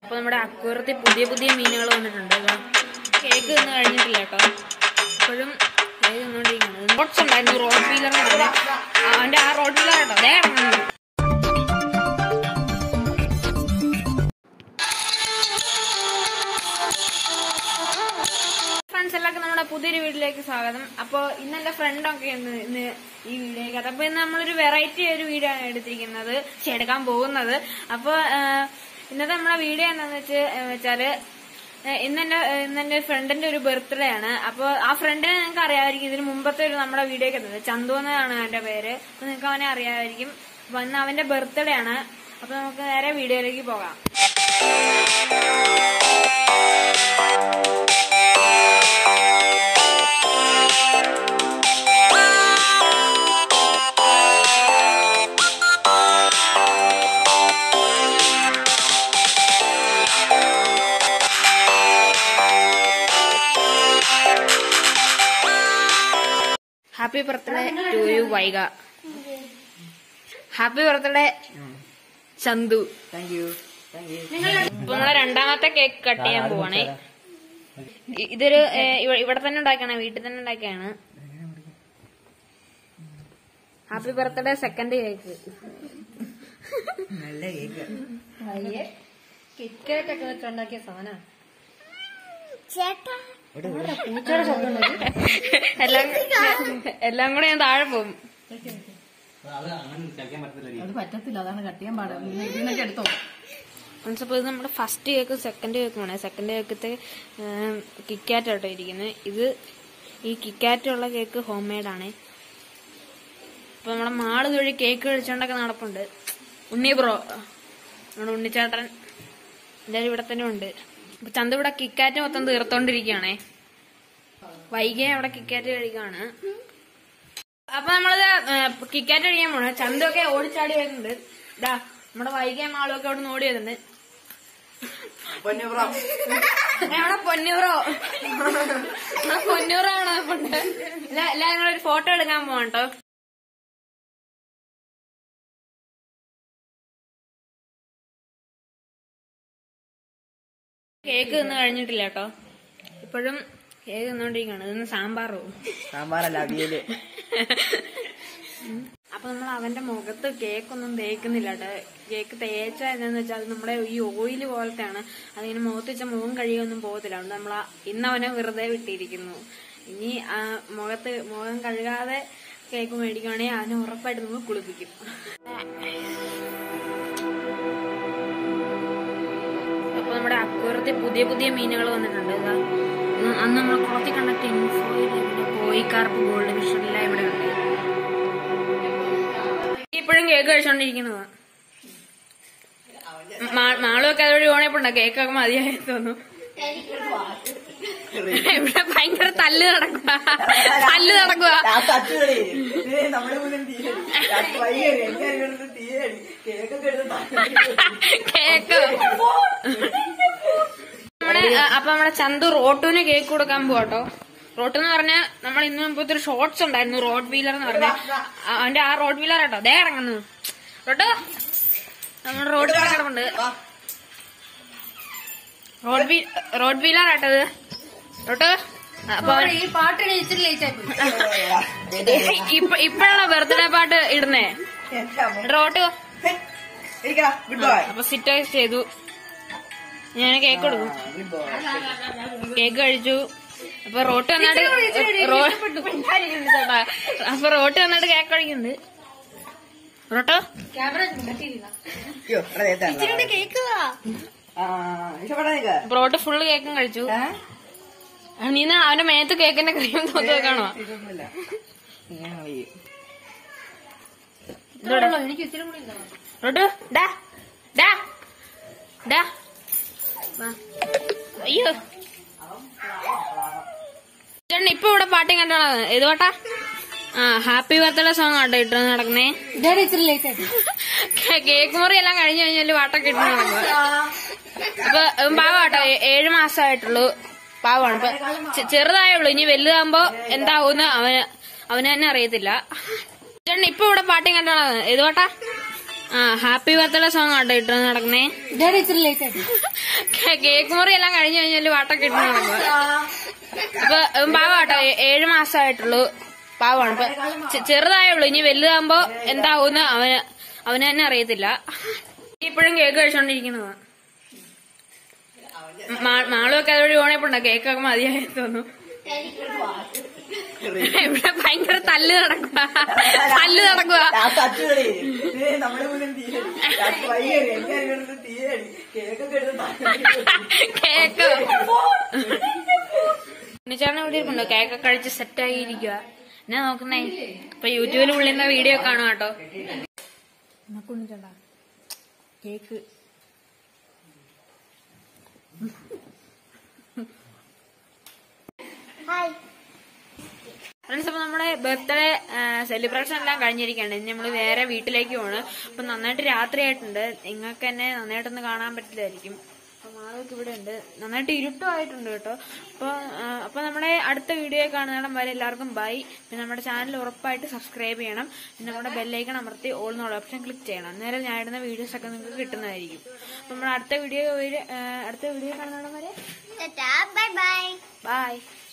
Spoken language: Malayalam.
അപ്പൊ നമ്മുടെ അക്കൂറത്തിൽ പുതിയ പുതിയ മീനുകൾ വന്നിട്ടുണ്ട് ഇതാ. കേക്ക് തിന്ന് കഴിഞ്ഞിട്ടില്ല കേട്ടോ ഇപ്പോഴും കേക്ക് തിന്നോണ്ടിരിക്കുന്നത് റോഡ്സ് ഉണ്ടായിരുന്നു റോഡ് വീലർ അവന്റെ ആ റോഡ് വീലർ കേട്ടോ അതേ കിടക്കുന്നു ഫ്രണ്ട്സ് എല്ലാവർക്കും നമ്മുടെ പുതിയൊരു വീട്ടിലേക്ക് സ്വാഗതം അപ്പോൾ ഇന്ന് എന്റെ ഫ്രണ്ടൊക്കെ ഇന്ന് ഇന്ന് ഈ വീഡിയോയ്ക്ക് അപ്പൊ ഇന്ന് നമ്മളൊരു വെറൈറ്റി ഒരു വീഡിയോ ആണ് എടുത്തിരിക്കുന്നത് പക്ഷെ എടുക്കാൻ പോകുന്നത് അപ്പോൾ ഇന്നത്തെ നമ്മുടെ വീഡിയോ എന്താന്ന് വെച്ച് വെച്ചാല് ഏഹ് ഇന്ന് എന്റെ ഇന്ന് എന്റെ ഫ്രണ്ടിന്റെ ഒരു ബർത്ത്ഡേ ആണ് അപ്പോൾ ആ ഫ്രണ്ടിനെ നിങ്ങൾക്ക് അറിയാമായിരിക്കും ഇതിന് മുമ്പത്തെ ഒരു നമ്മുടെ വീഡിയോക്ക് എത്തുന്നത് ചന്തു എന്നാണ് അവന്റെ പേര് അപ്പൊ നിങ്ങൾക്ക് അവനെ അറിയാമായിരിക്കും അപ്പൊ ഇന്ന് അവന്റെ ബർത്ത്ഡേ ആണ് അപ്പൊ നമുക്ക് നേരെ വീഡിയോയിലേക്ക് പോകാം happy birthday to you Vaiga happy birthday Chandu thank you thank you ഇപ്പൊ നമ്മളെ രണ്ടാമത്തെ കേക്ക് കട്ട് ചെയ്യാൻ പോവാണേ ഇ- ഇതൊരു ഏ, ഇവ- ഇവിടെ തന്നെ ഉണ്ടാക്കിയാണ് വീട്ടിൽ തന്നെ ഉണ്ടാക്കിയാണ് ഹാപ്പി ബർത്ത്ഡേ സെക്കൻഡ് കേക്ക് നല്ല കേക്ക് കിറ്റ്കാറ്റ് ഒക്കെ വെച്ചുണ്ടാക്കിയ സാധനം എല്ലാം എല്ലാം കൂടെ ഞാൻ താഴെ പോകും അത് പറ്റത്തില്ല അതാണ് കട്ട് ചെയ്യാൻ പാടില്ല ഇതിനൊക്കെ എടുത്തോ അപ്പോൾ ഇത് നമ്മുടെ ഫസ്റ്റ് കേക്കും സെക്കൻഡ് കേക്കുമാണ് സെക്കൻഡ് കേക്കത്തെ കിക്കാറ്റ് ആട്ടോ ഇരിക്കുന്നത് ഇത് ഈ കിക്കാറ്റുള്ള കേക്ക് ഹോം മെയ്ഡ് ആണ് അപ്പൊ നമ്മുടെ മാള് തൊഴി കേക്ക് കഴിച്ചോണ്ടൊക്കെ നടപ്പുണ്ട് ഉണ്ണി ബ്രോ നമ്മുടെ ഉണ്ണിച്ചേട്ടൻ എല്ലാവരും ഇവിടെ തന്നെ ഉണ്ട് അപ്പൊ ചന്ത ഇവിടെ കിക്കാറ്റ് മൊത്തം തീർത്തോണ്ടിരിക്കുകയാണേ വൈകിയ അവിടെ കിക്കാറ്റ് കഴിക്കാണ് അപ്പൊ നമ്മളത് കിക്കാറ്റ് കഴിക്കാൻ പോണേ ചന്തൊക്കെ ഓടിച്ചാടി വരുന്നുണ്ട് ഇതാ നമ്മുടെ വൈകിയ മാളും ഒക്കെ അവിടെ നിന്ന് ഓടി വരുന്നുണ്ട് ഞങ്ങളുടെ പൊന്നൂറോ നമ്മുടെ പൊന്നൂറോ ആണ് പണ്ട് എല്ലാരും കൂടെ ഒരു ഫോട്ടോ എടുക്കാൻ പോവാം കേട്ടോ കേക്ക് തിന്ന് കഴിഞ്ഞിട്ടില്ല കേട്ടോ ഇപ്പോഴും കേക്ക് തിന്നോണ്ടിരിക്കുകയാണ് ഇന്ന് സാമ്പാറോ സാമ്പാറല്ല അവിയല് അപ്പൊ നമ്മൾ അവന്റെ മുഖത്ത് കേക്കൊന്നും തേക്കുന്നില്ല കേട്ടോ കേക്ക് തേച്ച എന്താന്ന് വെച്ചാൽ അത് നമ്മുടെ ഈ ഓയില് പോലത്തെയാണ് അതിങ്ങനെ മുഖത്ത് വെച്ച മുഖം കഴുകിയൊന്നും പോകത്തില്ല അതുകൊണ്ട് നമ്മൾ ഇന്ന് അവനെ വെറുതെ വിട്ടിരിക്കുന്നു ഇനി ആ മുഖത്ത് മുഖം കഴുകാതെ കേക്ക് മേടിക്കുവാണെങ്കിൽ അവനെ ഉറപ്പായിട്ട് നമ്മൾ കുളിപ്പിക്കും അപ്പൊ നമ്മുടെ അക്കൂറത്തിൽ പുതിയ പുതിയ മീനുകൾ വന്നിട്ടുണ്ട് ഇതാ ഉം, അന്ന് നമ്മൾ കുളത്തിൽ കണ്ട ടിൻഫോയിൽ കോയിക്കാർപ്പ് ഗോൾഡ് ഫിഷ് എല്ലാം ഇവിടെ ഉണ്ട് ഇപ്പോഴും കേക്ക് കഴിച്ചോണ്ടിരിക്കുന്നതാ മാ- മാളുമൊക്കെ അതുവഴി ഓണയപ്പുണ്ടോ കേക്കൊക്കെ മതിയായി തോന്നുന്നു ഇവിടെ ഭയങ്കര തല്ല് നടക്കുക തല്ല് നടക്കുക തട്ടുകളി നമ്മുടെ മുന്നിൽ തീയടി വൈകി എന്റെ അറിയുന്നത് തീയടി കേക്കൊക്കെ എടുത്ത് കേക്ക് നമ്മുടെ അ- അപ്പൊ നമ്മുടെ ചന്തു റോട്ടുവിന് കേക്ക് കൊടുക്കാൻ പോവാട്ടോ റോട്ട് എന്ന് പറഞ്ഞാൽ നമ്മൾ ഇന്ന് മുമ്പത്തെ ഒരു ഷോർട്സ് ഉണ്ടായിരുന്നു റോഡ് വീലർ എന്ന് പറഞ്ഞ അവന്റെ ആ റോഡ് വീലർ കേട്ടോ ദേ ഇറങ്ങുന്നു റോട്ടോ നമ്മുടെ റോഡ് വീലർ കിടപ്പുണ്ട് റോഡ് വീ റോഡ് വീലർ ആട്ടത് റോട്ടോ അപ്പൊ അവൻ- ഈ പാട്ട് ഇച്ചിരി ലേറ്റ് ആയി ഇപ്പ- ഇപ്പഴാണോ ബർത്ത്ഡേ പാട്ട് ഇടുന്നേ റോട്ട് ഗുഡ് ബോയ് അപ്പൊ സിറ്റ് ചെയ്തു ഞാൻ കേക്ക് കൊടുക്കും ഗുഡ് ബോയ് കേക്ക് കഴിച്ചു അപ്പൊ റോട്ട് വന്നിട്ട് അപ്പൊ റോട്ട് വന്നിട്ട് കേക്ക് കഴിക്കുന്നുണ്ട് റോട്ടോ ക്യാമറ കട്ടിയില്ല അയ്യോ അറിയാത്ത കേക്കുവാ ആ ഇഷ്ടപ്പെടാ നിനക്ക് അപ്പൊ റോട്ട് ഫുള്ള് കേക്കും കഴിച്ചു നീന്ന് അവന്റെ മേത്ത് കേക്കിന്റെ ക്രീം തോന്നു വെക്കാണോ ഇതൊന്നുമില്ല ഞാൻ വയ്യ എനിക്ക് ഇത്തിരി കൂടി ഇല്ല. റോട്ട് ഡാ ഡാ ഡാ വാ. അയ്യോ ചേട്ടൻ ഇപ്പൊ ഇവിടെ പാട്ടും കണ്ടാണ് ഏത് പാട്ടാ ആ ഹാപ്പി ബർത്ത്ഡേ സോങ് ആട്ടോ ഇട്ട് നടക്കുന്നേ ഇതാണ് ഇച്ചിരി ലേറ്റ് ആയി കേക്ക് മുറി എല്ലാം കഴിഞ്ഞു കഴിഞ്ഞാല് പാട്ടൊക്കെ ഇട്ട് നടക്കുക അപ്പൊ ഉം, പാവാട്ടോ ഏ- ഏഴ് മാസമായിട്ടുള്ളൂ പാവാണ് ഇപ്പൊ ചെ- ചെറുതായേ ഉള്ളൂ ഇനി വലുതാകുമ്പോ എന്താവൂന്ന് അവന് അവന് തന്നെ അറിയത്തില്ല ചേട്ടൻ ഇപ്പൊ ഇവിടെ പാട്ടും കണ്ടാണ് ഏത് പാട്ടാ ആ ഹാപ്പി ബർത്ത്ഡേ സോങ് ആട്ടോ ഇട്ട് നടക്കുന്നേ ഇതാണ് ഇച്ചിരി ലേറ്റ് ആയിട്ട് കേക്ക് മുറി എല്ലാം കഴിഞ്ഞു കഴിഞ്ഞാല് പാട്ടൊക്കെ ഇട്ട് നടക്കുക അപ്പൊ ഉം, പാവാട്ടോ ഏ- ഏഴ് മാസമായിട്ടുള്ളൂ പാവാണ് ഇപ്പൊ ചെ- ചെറുതായേ ഉള്ളൂ ഇനി വലുതാകുമ്പോ എന്താവുമെന്ന് അവന് അവന് തന്നെ അറിയത്തില്ല ഇപ്പോഴും കേക്ക് കഴിച്ചോണ്ടിരിക്കുന്നതാ മാ- മാളുമൊക്കെ അതുവഴി ഓണയപ്പോണ്ട കേക്കൊക്കെ മതിയായി തോന്നുന്നു ഇവിടെ ഭയങ്കര തല്ല് നടക്കുക തല്ല് നടക്കുക ലാസ്റ്റ് അച്ചുകളി നമ്മുടെ മുന്നിൽ തീയടി ലാസ്റ്റ് വൈകി എനിക്കറിയുന്നത് തീയടി കേക്കൊക്കെ എടുത്ത് താഴെ കേക്ക് ഉണ്ണിച്ചാണ് ഇവിടെ ഇരിപ്പുണ്ടോ കേക്കൊക്കെ കഴിച്ച് സെറ്റായി ഇരിക്കുക എന്നാ നോക്കുന്നേ ഇപ്പൊ യൂട്യൂബിൽ ഉള്ളിന്ന വീഡിയോ കാണും കേട്ടോ കേക്ക് ഫ്രണ്ട്സ് അപ്പൊ നമ്മുടെ ബർത്ത്ഡേ സെലിബ്രേഷൻ എല്ലാം കഴിഞ്ഞിരിക്കുകയാണ് ഇനി നമ്മള് വേറെ വീട്ടിലേക്ക് പോണ് അപ്പൊ നന്നായിട്ട് രാത്രി ആയിട്ടുണ്ട് നിങ്ങൾക്ക് തന്നെ നന്നായിട്ടൊന്ന് കാണാൻ പറ്റില്ലായിരിക്കും അപ്പൊ മാളൊക്കെ ഇവിടെ ഉണ്ട് നന്നായിട്ട് ഇരുട്ടുമായിട്ടുണ്ട് കേട്ടോ അപ്പൊ ആ, അപ്പൊ നമ്മുടെ അടുത്ത വീഡിയോ കാണുന്നിടം വരെ എല്ലാവർക്കും ബൈ പിന്നെ നമ്മുടെ ചാനൽ ഉറപ്പായിട്ട് സബ്സ്ക്രൈബ് ചെയ്യണം പിന്നെ നമ്മുടെ ബെല്ലൈക്കൺ അമർത്തി ഓൾ എന്നുള്ള ഓപ്ഷൻ ക്ലിക്ക് ചെയ്യണം അന്നേരം ഞാൻ ഇടുന്ന വീഡിയോസ് ഒക്കെ നിങ്ങൾക്ക് കിട്ടുന്നതായിരിക്കും അപ്പൊ നമ്മുടെ അടുത്ത വീഡിയോ അടുത്ത വീഡിയോ കാണുന്നിടം വരെ ബൈ ബൈ ബൈ